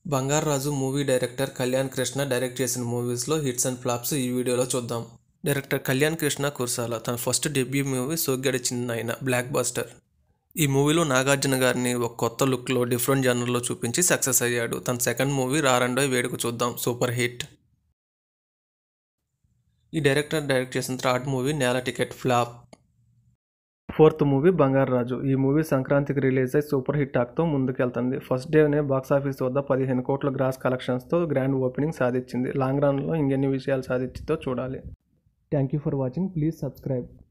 Bangarraju movie director Kalyan Krishna direct చేసిన మూవీస్లో hits and flops ఈ వీడియోలో చూద్దాం డైరెక్టర్ కళ్యాణ్ కృష్ణ కుర్సాల తన ఫస్ట్ డెబ్యూ మూవీ సోగ్గాడి చిన్న బ్లాక్ బాస్టర్ ఈ మూవీలో నాగార్జున గారిని ఒక కొత్త లుక్లో డిఫరెంట్ జనర్లో చూపించి సక్సెస్ అయ్యాడు తన second movie Rarandoi Veduka Chuddam super hit ఈ డైరెక్టర్ డైరెక్ట్ చేసిన third movie Nela ticket flop fourth movie Bangaru Raju ఈ మూవీ సంక్రాంతికి రిలీజ్ అయి సూపర్ హిట్ టాక్తో ముందుకెళ్తుంది ఫస్ట్ డేనే బాక్స్ ఆఫీస్ వద్ద పదిహేను కోట్ల గ్రాస్ కలెక్షన్స్తో గ్రాండ్ ఓపెనింగ్ సాధించింది లాంగ్ రన్లో ఇంకెన్ని విషయాలు సాధించిందో చూడాలి thank you for watching please subscribe